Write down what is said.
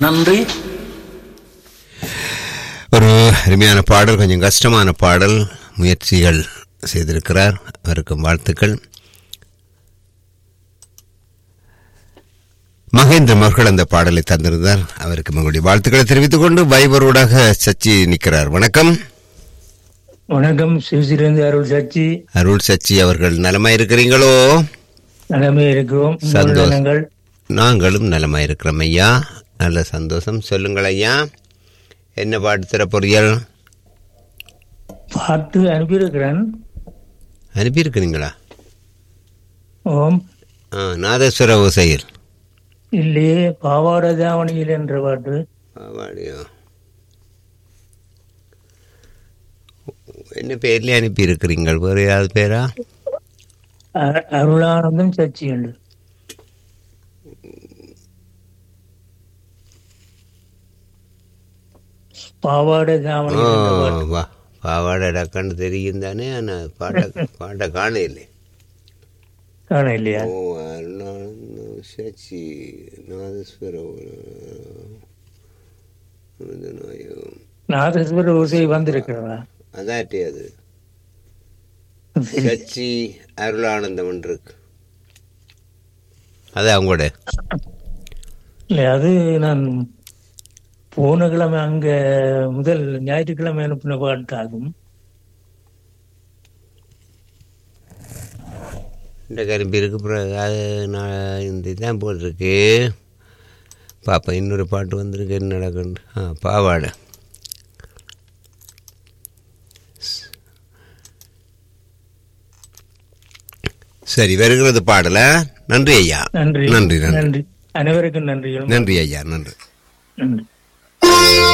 நன்றி ஒரு அருமையான பாடல் கொஞ்சம் கஷ்டமான பாடல் முயற்சிகள் செய்திருக்கிறார் அவருக்கும் வாழ்த்துக்கள் மகேந்திரன் அவர்கள் அந்த பாடலை தந்திருந்தார் அவருக்கு உங்களுடைய வாழ்த்துக்களை தெரிவித்துக் கொண்டு வைபரோடாக சச்சி நிற்கிறார் வணக்கம் வணக்கம் சிவசிலிருந்து அருள் சச்சி அருள் சச்சி அவர்கள் நலமா இருக்கிறீங்களோ நலமே இருக்கிறோம் உங்கள் சந்தோஷம். நலங்கள் நாங்களும் நலமா இருக்கிறோம் ஐயா நல்ல சந்தோஷம் சொல்லுங்கள் ஐயா என்ன பாட்டு தர பொறியல் பாட்டு அனுப்பியிருக்கிறேன் அனுப்பியிருக்கிறீங்களா ஓம் ஆ நாதேஸ்வர ஓசையில் இல்லையே பாவாட தாவணியில் என்ற பாட்டு பாவாடியோ என்ன பேர்ல அனுப்பி இருக்கிறீங்கள் வேறு ஏதாவது பேரா அ- அருளானந்தம் சச்சி என்று பாவாட ஓ தாவணி என்ற பாட்டு வா பாவாடை டக்குன்னு தெரியும் தானே ஆனால் பாட்டை பாட்டை காணையில்லை காண இல்லையா ஓ அருணானந்தம் சச்சி நாதேஸ்வர நாதஸ்வர ஓசை வந்திருக்கிறதா அதாட்டி அது சச்சி அருளானந்தம் இருக்கு அது அவங்களோட இல்லை அது நான் போன கிழமை அங்க முதல் ஞாயிற்றுக்கிழமை அனுப்பின பாட்டு ஆகும் இந்த கரும்பு இருக்கு பிறகு அது நான் இந்த இதான் போட்டிருக்கு பாப்பா இன்னொரு பாட்டு வந்திருக்கு என்ன நடக்குன்னு ஆ பாவாடை சரி வருகிறது பாடல நன்றி ஐயா நன்றி நன்றி நன்றி நன்றி அனைவருக்கும் நன்றிகள் நன்றி ஐயா நன்றி நன்றி